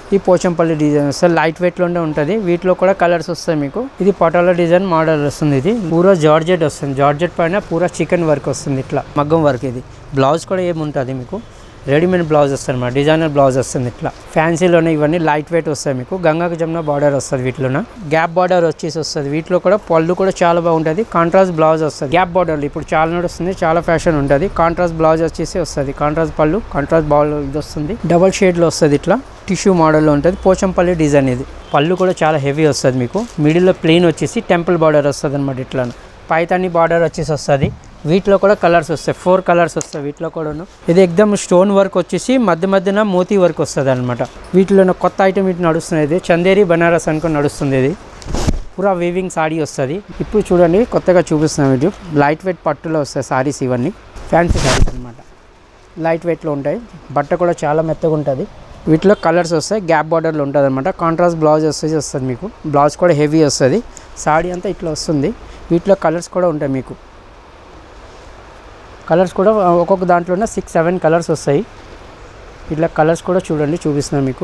ఈ పోచంపల్లి డిజైన్ వస్తుంది light weight లోనే ఉంటుంది వీటిలో కూడా కలర్స్ వస్తాయి మీకు ఇది పటోలా డిజైన్ మోడల్ వస్తుంది ఇది పూరా జార్జెట్ వస్తుంది జార్జెట్ పైన పూరా చికెన్ వర్క్ వస్తుంది ఇట్లా మగ్గం వర్క్ ఇది బ్లౌజ్ కూడా ఏముంటుంది మీకు రెడీమేడ్ బ్లౌజ్ వస్తుంది అన్నమాట డిజైనర్ బ్లౌజ్ వస్తుంది ఇట్లా ఫ్యాన్సీలోనే ఇవన్నీ లైట్ వెయిట్ వస్తాయి మీకు గంగాకు జమున బార్డర్ వస్తుంది వీటిలోన గ్యాప్ బార్డర్ వచ్చేసి వస్తుంది వీటిలో కూడా పళ్ళు కూడా చాలా బాగుంటుంది కాంట్రాస్ట్ బ్లౌజ్ వస్తుంది గ్యాప్ బార్డర్ ఇప్పుడు చాలా నడుస్తుంది చాలా ఫ్యాషన్ ఉంటుంది కాంట్రాస్ట్ బ్లౌజ్ వచ్చేసి వస్తుంది కాంట్రాస్ట్ పళ్ళు కాంట్రాస్ట్ బాల్ ఇది వస్తుంది డబల్ షేడ్లో వస్తుంది ఇట్లా టిష్యూ మోడల్లో ఉంటుంది పోచంపల్లి డిజైన్ ఇది పళ్ళు కూడా చాలా హెవీ వస్తుంది మీకు మిడిల్లో ప్లెయిన్ వచ్చేసి టెంపుల్ బార్డర్ వస్తుంది అనమాట ఇట్లా పైతాని బార్డర్ వచ్చేసి వస్తుంది వీటిలో కూడా కలర్స్ వస్తాయి ఫోర్ కలర్స్ వస్తాయి వీటిలో కూడాను ఇది ఎక్దమ్ స్టోన్ వర్క్ వచ్చేసి మధ్య మధ్యన మోతీ వర్క్ వస్తుంది అనమాట వీటిలో కొత్త ఐటమ్ ఇటు నడుస్తుంది ఇది చందేరి బనారస్ అనుకుని నడుస్తుంది ఇది పూరా వీవింగ్ సాడీ వస్తుంది ఇప్పుడు చూడండి కొత్తగా చూపిస్తున్నాం ఇది లైట్ వెయిట్ పట్టులో వస్తాయి సారీస్ ఇవన్నీ ఫ్యాన్సీ సారీస్ అనమాట లైట్ వెయిట్లో ఉంటాయి బట్ట కూడా చాలా మెత్తగా ఉంటుంది వీటిలో కలర్స్ వస్తాయి గ్యాప్ బార్డర్లో ఉంటుంది అనమాట కాంట్రాస్ట్ బ్లౌజ్ వస్తుంది వస్తుంది మీకు బ్లౌజ్ కూడా హెవీ వస్తుంది సాడీ అంతా ఇట్లా వస్తుంది వీటిలో కలర్స్ కూడా ఉంటాయి మీకు కలర్స్ కూడా ఒక్కొక్క దాంట్లోనే సిక్స్ సెవెన్ కలర్స్ వస్తాయి ఇట్లా కలర్స్ కూడా చూడండి చూపిస్తున్నాను మీకు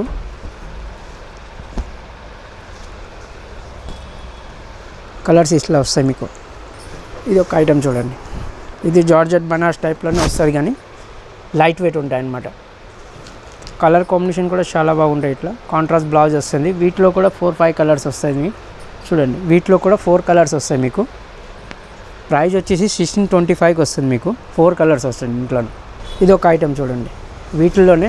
కలర్స్ ఇట్లా వస్తాయి మీకు ఇది ఒక ఐటమ్ చూడండి ఇది జార్జెట్ బనాస్ టైప్లోనే వస్తుంది కానీ లైట్ వెయిట్ ఉంటాయి అన్నమాట కలర్ కాంబినేషన్ కూడా చాలా బాగుంటాయి ఇట్లా కాంట్రాస్ట్ బ్లౌజ్ వస్తుంది వీటిలో కూడా ఫోర్ ఫైవ్ కలర్స్ వస్తాయి మీకు చూడండి వీటిలో కూడా ఫోర్ కలర్స్ వస్తాయి మీకు ప్రైస్ వచ్చేసి సిక్స్టీన్ ట్వంటీ ఫైవ్కి వస్తుంది మీకు ఫోర్ కలర్స్ వస్తుంది ఇంట్లో ఇది ఒక ఐటమ్ చూడండి వీటిల్లోనే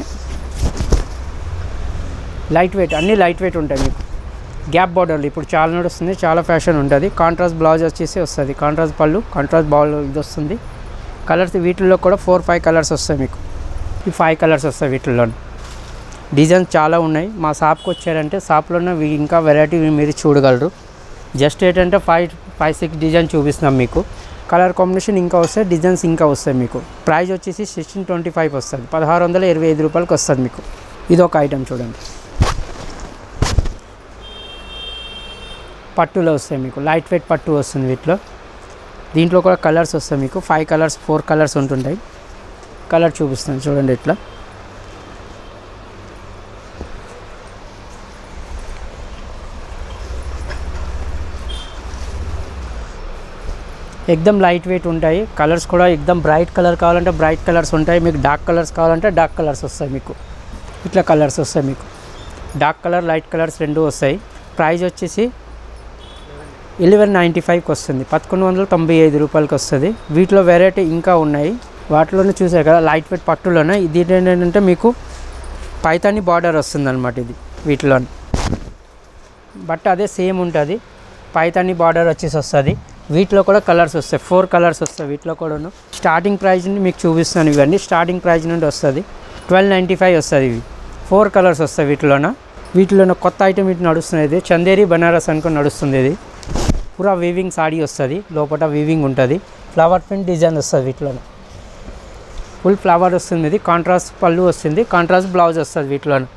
లైట్ వెయిట్ అన్నీ లైట్ వెయిట్ ఉంటాయి మీకు గ్యాప్ బార్డర్లు ఇప్పుడు చాలా నడుస్తుంది చాలా ఫ్యాషన్ ఉంటుంది కాంట్రాస్ట్ బ్లౌజ్ వచ్చేసి వస్తుంది కాంట్రాస్ట్ పళ్ళు కాంట్రాస్ట్ బాల్ ఇది వస్తుంది కలర్స్ వీటిల్లో కూడా ఫోర్ ఫైవ్ కలర్స్ వస్తాయి మీకు ఈ ఫైవ్ కలర్స్ వస్తాయి వీటిల్లో డిజైన్స్ చాలా ఉన్నాయి మా షాప్కి వచ్చారంటే షాప్లోనే వీ- ఇంకా వెరైటీ మీరు చూడగలరు జస్ట్ ఏంటంటే ఫైవ్ ఫైవ్ సిక్స్ డిజైన్ చూపిస్తున్నాం మీకు కలర్ కాంబినేషన్ ఇంకా వస్తాయి డిజైన్స్ ఇంకా వస్తాయి మీకు ప్రైస్ వచ్చేసి సిక్స్టీన్ ట్వంటీ ఫైవ్ వస్తుంది పదహారు వందల ఇరవై ఐదు రూపాయలకి వస్తుంది మీకు ఇది ఒక ఐటమ్ చూడండి పట్టులో వస్తాయి మీకు లైట్ వెయిట్ పట్టు వస్తుంది వీటిలో దీంట్లో కూడా కలర్స్ వస్తాయి మీకు ఫైవ్ కలర్స్ ఫోర్ కలర్స్ ఉంటుంటాయి కలర్ చూపిస్తాను చూడండి ఇట్లా ఎక్దమ్ లైట్ వెయిట్ ఉంటాయి కలర్స్ కూడా ఎక్దమ్ బ్రైట్ కలర్ కావాలంటే బ్రైట్ కలర్స్ ఉంటాయి మీకు డార్క్ కలర్స్ కావాలంటే డార్క్ కలర్స్ వస్తాయి మీకు ఇట్లా కలర్స్ వస్తాయి మీకు డార్క్ కలర్ లైట్ కలర్స్ రెండు వస్తాయి ప్రైస్ వచ్చేసి ఎలెవెన్ నైంటీ ఫైవ్కి వస్తుంది పదకొండు వందల తొంభై ఐదు రూపాయలకి వస్తుంది వీటిలో వెరైటీ ఇంకా ఉన్నాయి వాటిలోనే చూసారు కదా లైట్ వెయిట్ పట్టులోనే ఇది ఏంటంటే మీకు పైతాని బార్డర్ వస్తుంది అనమాట ఇది వీటిలో బట్ అదే సేమ్ ఉంటుంది పైతాని బార్డర్ వచ్చేసి వస్తుంది వీటిలో కూడా కలర్స్ వస్తాయి ఫోర్ కలర్స్ వస్తాయి వీటిలో కూడాను స్టార్టింగ్ ప్రైస్ నుండి మీకు చూపిస్తాను ఇవన్నీ స్టార్టింగ్ ప్రైస్ నుండి వస్తుంది ట్వెల్వ్ నైంటీ ఫైవ్ వస్తుంది ఇవి ఫోర్ కలర్స్ వస్తాయి వీటిలోన వీటిలోన కొత్త ఐటమ్ ఇటు నడుస్తుంది ఇది చందేరి బనారస్ అనుకుని నడుస్తుంది ఇది పూరా వీవింగ్ సాడీ వస్తుంది లోపల వీవింగ్ ఉంటుంది ఫ్లవర్ ప్రింట్ డిజైన్ వస్తుంది వీటిలోన ఫుల్ ఫ్లవర్ వస్తుంది ఇది కాంట్రాస్ట్ పళ్ళు వస్తుంది కాంట్రాస్ట్ బ్లౌజ్ వస్తుంది వీటిలోన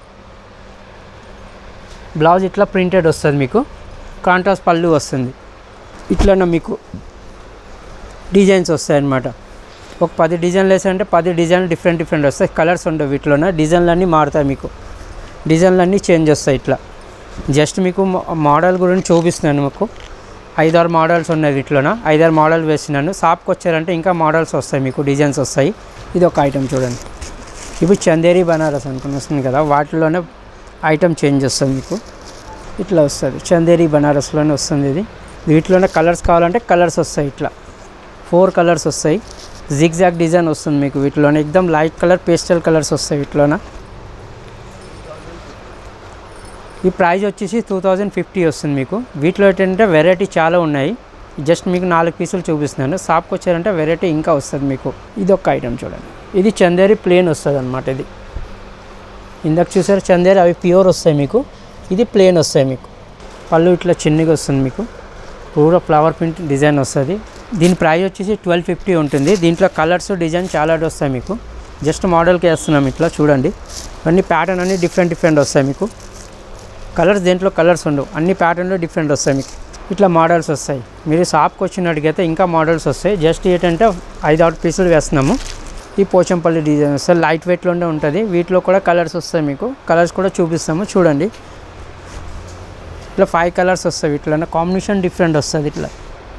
బ్లౌజ్ ఇట్లా ప్రింటెడ్ వస్తుంది మీకు కాంట్రాస్ట్ పళ్ళు వస్తుంది ఇట్లనే మీకు డిజైన్స్ వస్తాయి అన్నమాట ఒక పది డిజైన్లు వేసారంటే పది డిజైన్లు డిఫరెంట్ డిఫరెంట్ వస్తాయి కలర్స్ ఉండవు వీటిలోన డిజైన్లు అన్నీ మారుతాయి మీకు డిజైన్లు అన్నీ చేంజ్ వస్తాయి ఇట్లా జస్ట్ మీకు మో- మోడల్ గురించి చూపిస్తున్నాను మీకు ఐదారు మోడల్స్ ఉన్నాయి వీటిలోన ఐదారు మోడల్ వేసినాను షాప్కి వచ్చారంటే ఇంకా మోడల్స్ వస్తాయి మీకు డిజైన్స్ వస్తాయి ఇది ఒక ఐటమ్ చూడండి ఇప్పుడు చందేరి బనారస్ అనుకుని వస్తుంది కదా వాటిలోనే ఐటమ్ చేంజ్ వస్తుంది మీకు ఇట్లా వస్తుంది చందేరి బనారస్లోనే వస్తుంది ఇది వీటిలోనే కలర్స్ కావాలంటే కలర్స్ వస్తాయి ఇట్లా ఫోర్ కలర్స్ వస్తాయి జిగ్జాగ్ డిజైన్ వస్తుంది మీకు వీటిలోనే ఎక్దమ్ లైట్ కలర్ పేస్టల్ కలర్స్ వస్తాయి వీటిలోన ఈ ప్రైస్ వచ్చేసి టూ థౌజండ్ ఫిఫ్టీ వస్తుంది మీకు వీటిలో ఏంటంటే వెరైటీ చాలా ఉన్నాయి జస్ట్ మీకు నాలుగు పీసులు చూపిస్తున్నాను షాప్కి వచ్చారంటే వెరైటీ ఇంకా వస్తుంది మీకు ఇది ఒక ఐటమ్ చూడండి ఇది చందేరి ప్లేన్ వస్తుంది అనమాట ఇది ఇందాక చూసారు చందేరి అవి ప్యూర్ వస్తాయి మీకు ఇది ప్లేన్ వస్తాయి మీకు పళ్ళు ఇట్లా చిన్నగా వస్తుంది మీకు పూరా ఫ్లవర్ ప్రింట్ డిజైన్ వస్తుంది దీని ప్రైస్ వచ్చేసి ట్వెల్వ్ ఫిఫ్టీ ఉంటుంది దీంట్లో కలర్స్ డిజైన్ చాలా వస్తాయి మీకు జస్ట్ మోడల్కి వేస్తున్నాం ఇట్లా చూడండి అన్ని ప్యాటర్న్ అన్ని డిఫరెంట్ డిఫరెంట్ వస్తాయి మీకు కలర్స్ దేంట్లో కలర్స్ ఉండవు అన్ని ప్యాటర్న్లో డిఫరెంట్ వస్తాయి మీకు ఇట్లా మోడల్స్ వస్తాయి మీరు షాప్కి వచ్చినట్టుగైతే ఇంకా మోడల్స్ వస్తాయి జస్ట్ ఏంటంటే ఐదు ఆరు పీసులు వేస్తున్నాము ఈ పోచంపల్లి డిజైన్ వస్తుంది లైట్ వెయిట్లోనే ఉంటుంది వీటిలో కూడా కలర్స్ వస్తాయి మీకు కలర్స్ కూడా చూపిస్తాము చూడండి ఇట్లా ఫైవ్ కలర్స్ వస్తాయి ఇట్లా కాంబినేషన్ డిఫరెంట్ వస్తుంది ఇట్లా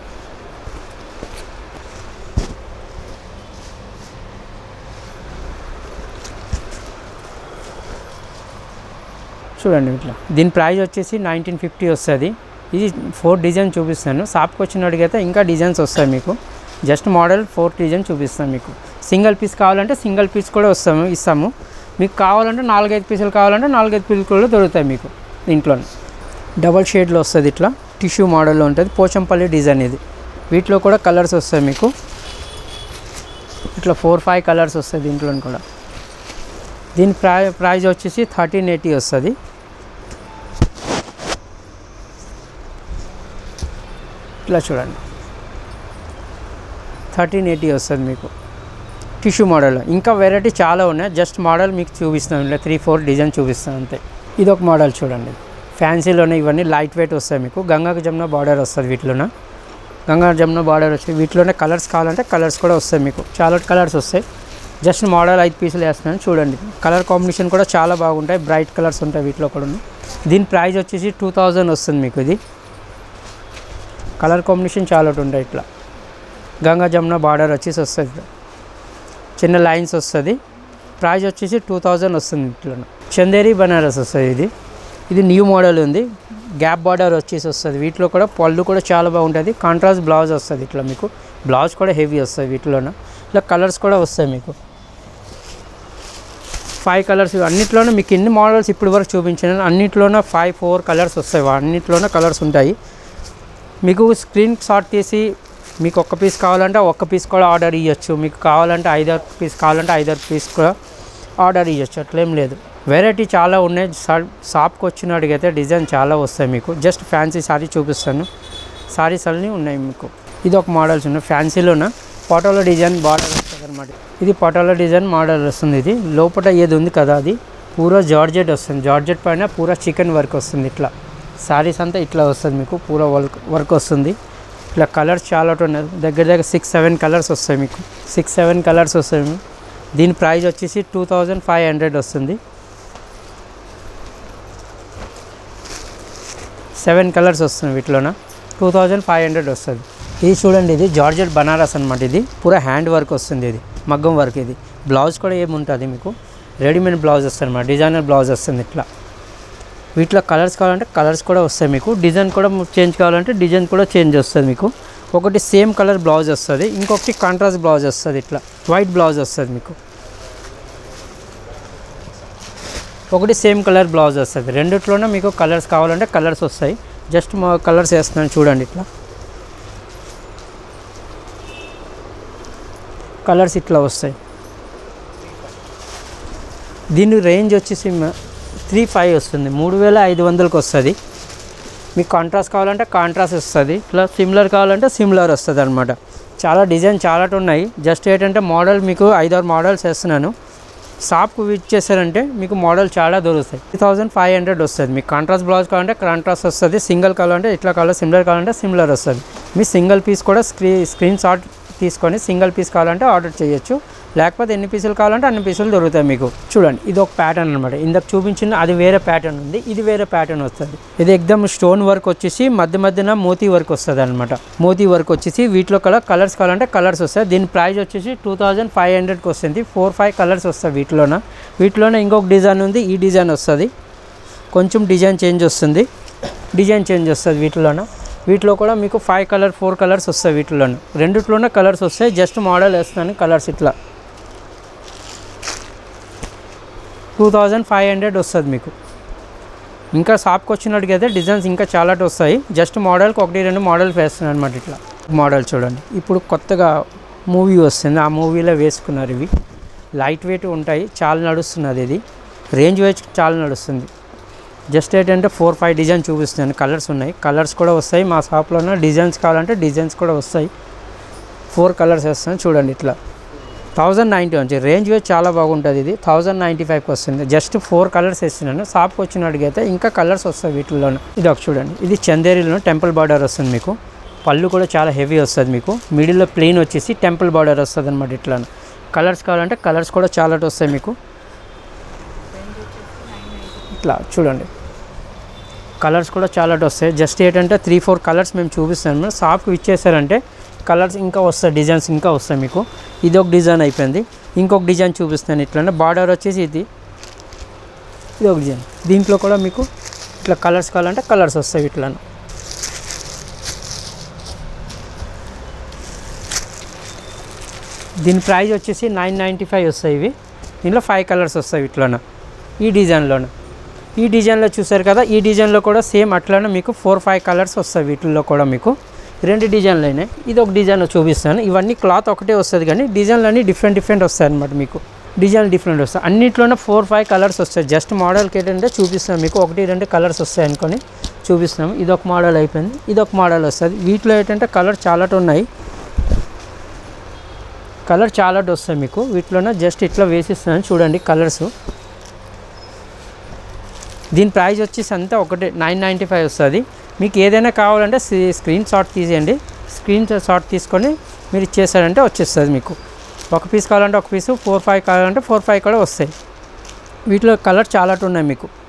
చూడండి ఇట్లా దీని ప్రైస్ వచ్చేసి నైన్టీన్ ఫిఫ్టీ వస్తుంది ఇది ఫోర్ డిజైన్ చూపిస్తాను షాప్కి వచ్చినట్టుగైతే ఇంకా డిజైన్స్ వస్తాయి మీకు జస్ట్ మోడల్ ఫోర్ డిజైన్ చూపిస్తాను మీకు సింగిల్ పీస్ కావాలంటే సింగిల్ పీస్ కూడా వస్తాము ఇస్తాము మీకు కావాలంటే నాలుగైదు పీసులు కావాలంటే నాలుగైదు పీసులు కూడా దొరుకుతాయి మీకు దీంట్లోనే డబల్ షేడ్లో వస్తుంది ఇట్లా టిష్యూ మోడల్లో ఉంటుంది పోచంపల్లి డిజైన్ ఇది వీటిలో కూడా కలర్స్ వస్తాయి మీకు ఇట్లా ఫోర్ ఫైవ్ కలర్స్ వస్తాయి దీంట్లో కూడా దీని ప్రై ప్రైజ్ వచ్చేసి థర్టీన్ ఎయిటీ వస్తుంది ఇట్లా చూడండి థర్టీన్ ఎయిటీ వస్తుంది మీకు టిష్యూ మోడల్ ఇంకా వెరైటీ చాలా ఉన్నాయి జస్ట్ మోడల్ మీకు చూపిస్తాను ఇలా త్రీ ఫోర్ డిజైన్ చూపిస్తాను అంతే ఇది ఒక మోడల్ చూడండి ఫ్యాన్సీలోనే ఇవన్నీ లైట్ వెయిట్ వస్తాయి మీకు గంగాకు జమున బార్డర్ వస్తుంది వీటిలోన గంగా జమున బార్డర్ వచ్చి వీటిలోనే కలర్స్ కావాలంటే కలర్స్ కూడా వస్తాయి మీకు చాలా కలర్స్ వస్తాయి జస్ట్ మోడల్ ఐదు పీసులు వేస్తున్నాను చూడండి కలర్ కాంబినేషన్ కూడా చాలా బాగుంటాయి బ్రైట్ కలర్స్ ఉంటాయి వీటిలో కూడా దీని ప్రైస్ వచ్చేసి టూ థౌజండ్ వస్తుంది మీకు ఇది కలర్ కాంబినేషన్ చాలా ఉంటాయి ఇట్లా గంగా జమున బార్డర్ వచ్చేసి వస్తుంది ఇట్లా. చిన్న లైన్స్ వస్తుంది ప్రైస్ వచ్చేసి టూ థౌజండ్ వస్తుంది ఇట్లా చందేరి బనారస్ వస్తుంది ఇది ఇది న్యూ మోడల్ ఉంది గ్యాప్ బార్డర్ వచ్చేసి వస్తుంది వీటిలో కూడా పళ్ళు కూడా చాలా బాగుంటుంది కాంట్రాస్ట్ బ్లౌజ్ వస్తుంది ఇట్లా మీకు బ్లౌజ్ కూడా హెవీ వస్తుంది వీటిలోన ఇట్లా కలర్స్ కూడా వస్తాయి మీకు ఫైవ్ కలర్స్ అన్నిట్లోనే మీకు ఎన్ని మోడల్స్ ఇప్పటి వరకు చూపించాను అన్నిట్లోనే ఫైవ్ ఫోర్ కలర్స్ వస్తాయి అన్నిట్లోనే కలర్స్ ఉంటాయి మీకు స్క్రీన్ షాట్ తీసి మీకు ఒక్క పీస్ కావాలంటే ఒక్క పీస్ కూడా ఆర్డర్ ఇవ్వచ్చు మీకు కావాలంటే ఐదారు పీస్ కావాలంటే ఐదారు పీస్ కూడా ఆర్డర్ ఇవ్వచ్చు అట్లేం లేదు వెరైటీ చాలా ఉన్నాయి షా- షాప్కి వచ్చినట్టుగైతే డిజైన్ చాలా వస్తాయి మీకు జస్ట్ ఫ్యాన్సీ సారీ చూపిస్తాను సారీస్ అన్నీ ఉన్నాయి మీకు ఇది ఒక మోడల్స్ ఉన్నాయి ఫ్యాన్సీలోన పటోలా డిజైన్ బార్డర్ వస్తుంది అనమాట ఇది పటోలా డిజైన్ మోడల్ వస్తుంది ఇది లోపల ఏది ఉంది కదా అది పూరా జార్జెట్ వస్తుంది జార్జెట్ పైన పూరా చికెన్ వర్క్ వస్తుంది ఇట్లా సారీస్ అంతా ఇట్లా వస్తుంది మీకు పూరా వర్క్ వర్క్ వస్తుంది ఇట్లా కలర్స్ చాలా ఉన్నాయి దగ్గర దగ్గర సిక్స్ సెవెన్ కలర్స్ వస్తాయి మీకు సిక్స్ సెవెన్ కలర్స్ వస్తాయి మీకు. దీని ప్రైస్ వచ్చేసి టూ థౌజండ్ ఫైవ్ హండ్రెడ్ వస్తుంది సెవెన్ కలర్స్ వస్తుంది వీటిలోన టూ థౌజండ్ ఫైవ్ హండ్రెడ్ వస్తుంది ఇది చూడండి ఇది జార్జెట్ బనారస్ అనమాట ఇది పూరా హ్యాండ్ వర్క్ వస్తుంది ఇది మగ్గం వర్క్ ఇది బ్లౌజ్ కూడా ఏముంటుంది మీకు రెడీమేడ్ బ్లౌజ్ వస్తుంది అనమాట డిజైనర్ బ్లౌజ్ వస్తుంది ఇట్లా వీటిలో కలర్స్ కావాలంటే కలర్స్ కూడా వస్తాయి మీకు డిజైన్ కూడా చేంజ్ కావాలంటే డిజైన్ కూడా చేంజ్ వస్తుంది మీకు ఒకటి సేమ్ కలర్ బ్లౌజ్ వస్తుంది ఇంకొకటి కాంట్రాస్ట్ బ్లౌజ్ వస్తుంది ఇట్లా వైట్ బ్లౌజ్ వస్తుంది మీకు ఒకటి సేమ్ కలర్ బ్లౌజ్ వస్తుంది రెండిట్లోనే మీకు కలర్స్ కావాలంటే కలర్స్ వస్తాయి జస్ట్ మా కలర్స్ వేస్తున్నాను చూడండి ఇట్లా కలర్స్ ఇట్లా వస్తాయి దీని రేంజ్ వచ్చేసి త్రీ ఫైవ్ వస్తుంది మూడు వేల ఐదు వందలకు వస్తుంది మీకు కాంట్రాస్ట్ కావాలంటే కాంట్రాస్ట్ వస్తుంది ఇట్లా సిమిలర్ కావాలంటే సిమిలర్ వస్తుంది అనమాట చాలా డిజైన్ చాలా ఉన్నాయి జస్ట్ ఏంటంటే మోడల్ మీకు ఐదారు మోడల్స్ వేస్తున్నాను షాప్కి విజిట్ చేశారంటే మీకు మోడల్ చాలా దొరుకుతాయి త్రీ థౌజండ్ ఫైవ్ హండ్రెడ్ వస్తుంది మీకు కాంట్రాస్ట్ బ్లౌజ్ కావాలంటే కాంట్రాస్ట్ వస్తుంది సింగిల్ కావాలంటే ఇట్లా కావాలి సిమిలర్ కావాలంటే సిమిలర్ వస్తుంది మీ సింగిల్ పీస్ కూడా స్క్రీ స్క్రీన్ షాట్ తీసుకొని సింగిల్ పీస్ కావాలంటే ఆర్డర్ చేయొచ్చు లేకపోతే ఎన్ని పీసులు కావాలంటే అన్ని పీసులు దొరుకుతాయి మీకు చూడండి ఇది ఒక ప్యాటర్న్ అనమాట ఇందాక చూపించిన అది వేరే ప్యాటర్న్ ఉంది ఇది వేరే ప్యాటర్న్ వస్తుంది ఇది ఎగ్దమ్ స్టోన్ వర్క్ వచ్చేసి మధ్య మధ్యన మోతీ వర్క్ వస్తుంది అనమాట మోతీ వర్క్ వచ్చేసి వీటిలో కలర్ కలర్స్ కావాలంటే కలర్స్ వస్తాయి దీని ప్రైస్ వచ్చేసి టూ థౌజండ్ ఫైవ్ హండ్రెడ్కి వస్తుంది ఫోర్ ఫైవ్ కలర్స్ వస్తాయి వీటిలోన వీటిలోనే ఇంకొక డిజైన్ ఉంది ఈ డిజైన్ వస్తుంది కొంచెం డిజైన్ చేంజ్ వస్తుంది డిజైన్ చేంజ్ వస్తుంది వీటిలోన వీటిలో కూడా మీకు ఫైవ్ కలర్ ఫోర్ కలర్స్ వస్తాయి వీటిలోనే రెండిట్లోనే కలర్స్ వస్తాయి జస్ట్ మోడల్ వేస్తున్నాను కలర్స్ ఇట్లా టూ థౌజండ్ ఫైవ్ హండ్రెడ్ వస్తుంది మీకు ఇంకా షాప్కి వచ్చినట్టుగైతే డిజైన్స్ ఇంకా చాలా వస్తాయి జస్ట్ మోడల్కి ఒకటి రెండు మోడల్స్ వేస్తున్నాను అనమాట ఇట్లా మోడల్ చూడండి ఇప్పుడు కొత్తగా మూవీ వస్తుంది ఆ మూవీలో వేసుకున్నారు ఇవి లైట్ వెయిట్ ఉంటాయి చాలా నడుస్తున్నది ఇది రేంజ్ వైజ్ చాలా నడుస్తుంది జస్ట్ ఏంటంటే ఫోర్ ఫైవ్ డిజైన్ చూపిస్తున్నాను కలర్స్ ఉన్నాయి కలర్స్ కూడా వస్తాయి మా షాప్లోనే డిజైన్స్ కావాలంటే డిజైన్స్ కూడా వస్తాయి ఫోర్ కలర్స్ వేస్తాను చూడండి ఇట్లా థౌజండ్ నైంటీ వచ్చి రేంజ్ వైజ్ చాలా బాగుంటుంది ఇది థౌజండ్ నైంటీ ఫైవ్కి వస్తుంది జస్ట్ ఫోర్ కలర్స్ వేస్తున్నాను షాప్కి వచ్చిన అడిగితే ఇంకా కలర్స్ వస్తాయి వీటిలోనే ఇది ఒక చూడండి ఇది చందేరిలో టెంపుల్ బార్డర్ వస్తుంది మీకు పళ్ళు కూడా చాలా హెవీ వస్తుంది మీకు మిడిల్లో ప్లెయిన్ వచ్చేసి టెంపుల్ బార్డర్ వస్తుంది అనమాట ఇట్లా కలర్స్ కావాలంటే కలర్స్ కూడా చాలా వస్తాయి మీకు ఇట్లా చూడండి కలర్స్ కూడా చాలా వస్తాయి జస్ట్ ఏంటంటే త్రీ ఫోర్ కలర్స్ మేము చూపిస్తాము షాప్కి ఇచ్చేసారంటే కలర్స్ ఇంకా వస్తాయి డిజైన్స్ ఇంకా వస్తాయి మీకు ఇది ఒక డిజైన్ అయిపోయింది ఇంకొక డిజైన్ చూపిస్తాను ఇట్లా బార్డర్ వచ్చేసి ఇది ఇది ఒక డిజైన్ దీంట్లో కూడా మీకు ఇట్లా కలర్స్ కావాలంటే కలర్స్ వస్తాయి ఇట్లా దీని ప్రైస్ వచ్చేసి నైన్ నైంటీ ఫైవ్ వస్తాయి ఇవి దీంట్లో ఫైవ్ కలర్స్ వస్తాయి ఇట్లన ఈ డిజైన్లోన ఈ డిజైన్లో చూసారు కదా ఈ డిజైన్లో కూడా సేమ్ అట్లనే మీకు ఫోర్ ఫైవ్ కలర్స్ వస్తాయి వీటిల్లో కూడా మీకు రెండు డిజైన్లు అయినాయి ఇది ఒక డిజైన్ చూపిస్తాను ఇవన్నీ క్లాత్ ఒకటే వస్తుంది కానీ డిజైన్లు అన్నీ డిఫరెంట్ డిఫరెంట్ వస్తాయి అనమాట మీకు డిజైన్ డిఫరెంట్ వస్తాయి అన్నిట్లోనే ఫోర్ ఫైవ్ కలర్స్ వస్తాయి జస్ట్ మోడల్కి ఏంటంటే చూపిస్తాను మీకు ఒకటి రెండు కలర్స్ వస్తాయి అనుకొని చూపిస్తాము ఇది ఒక మోడల్ అయిపోయింది ఇది ఒక మోడల్ వస్తుంది వీటిలో ఏంటంటే కలర్ చాలా ఉన్నాయి కలర్ చాలా వస్తాయి మీకు వీటిలోనే జస్ట్ ఇట్లా వేసిస్తాను చూడండి కలర్స్ దీని ప్రైస్ వచ్చేసి అంతా ఒకటే నైన్ నైంటీ ఫైవ్ వస్తుంది మీకు ఏదైనా కావాలంటే స్క్రీ- స్క్రీన్ షాట్ తీసేయండి స్క్రీన్ షాట్ తీసుకొని మీరు ఇచ్చేసారంటే వచ్చేస్తుంది మీకు ఒక పీస్ కావాలంటే ఒక పీసు ఫోర్ ఫైవ్ కావాలంటే ఫోర్ ఫైవ్ కూడా వస్తాయి వీటిలో కలర్ చాలా ఉన్నాయి మీకు